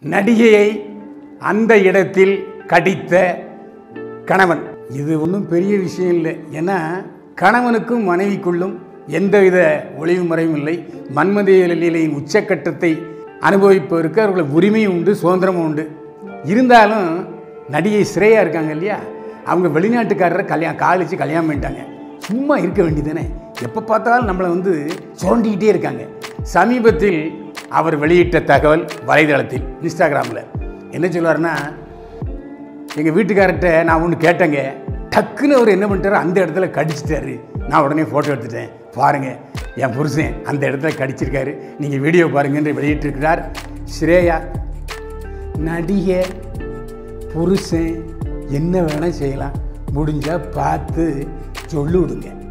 நடிகையை அந்த இடத்தில் கடித்த கணவன் இது ஒன்றும் பெரிய விஷயம் இல்லை ஏன்னா கணவனுக்கும் மனைவிக்குள்ளும் எந்தவித ஒளிவு மறைவும் இல்லை மன்மதிய லீலையின் உச்சக்கட்டத்தை அனுபவிப்பதற்கு அவர்களுக்கு உரிமையும் உண்டு சுதந்திரமும் உண்டு இருந்தாலும் நடிகை ஸ்ரேயா இருக்காங்க இல்லையா அவங்க வெளிநாட்டுக்காரரை கல்யாணம் காலிச்சு கல்யாணம் பண்ணிட்டாங்க சும்மா இருக்க வேண்டியதானே எப்போ பார்த்தாலும் நம்மளை வந்து சுரண்டிக்கிட்டே இருக்காங்க சமீபத்தில் அவர் வெளியிட்ட தகவல் வலைதளத்தில் இன்ஸ்டாகிராமில் என்ன சொல்லுவாருன்னா எங்கள் வீட்டுக்காரர்கிட்ட நான் ஒன்று கேட்டேங்க டக்குன்னு அவர் என்ன பண்ணிட்டாரு அந்த இடத்துல கடிச்சிட்டாரு நான் உடனே ஃபோட்டோ எடுத்துட்டேன் பாருங்கள் என் புருஷன் அந்த இடத்துல கடிச்சிருக்காரு நீங்கள் வீடியோ பாருங்கன்னு வெளியிட்டிருக்கிறார் ஸ்ரேயா நடிகை புருஷன் என்ன வேணால் செய்யலாம் முடிஞ்சால் பார்த்து சொல்லி விடுங்க